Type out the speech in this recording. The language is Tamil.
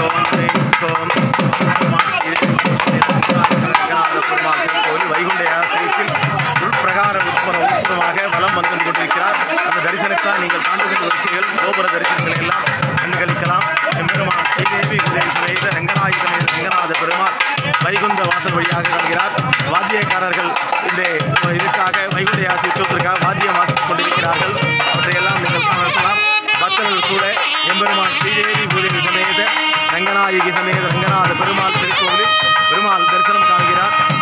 கோம் பெருமாள் ஸ்ரீரங்கநாத பெருமாள் திருக்கோவில் வைகுண்ட ஆசிரியத்தில் உள்பிரகார உட்புற உட்புறமாக வலம் வந்து கொண்டிருக்கிறார் அந்த தரிசனத்தை நீங்கள் காண்புகின்ற இருக்கிறீர்கள் கோபுர தரிசனங்களை எல்லாம் கண்டுகளிக்கலாம் எம்பெருமான் ஸ்ரீதேவி உதவி சமேத ரங்கநாயகி சமேத ரங்கநாத பெருமாள் வைகுந்த வாசல் வழியாக காண்கிறார் வாத்தியக்காரர்கள் இந்த இதுக்காக வைகுண்ட ஆசி உற்சவத்திற்காக வாத்தியம் வாசித்துக் கொண்டிருக்கிறார்கள் அவற்றையெல்லாம் நீங்கள் காணலாம் பக்தர்கள் சூழ எம்பெருமான் ஸ்ரீதேவி பூதேவி சமேத ரங்கநாயகி சமேத ரங்கநாத பெருமாள் திருக்கோவிலில் பெருமாள் தரிசனம் காண்கிறார்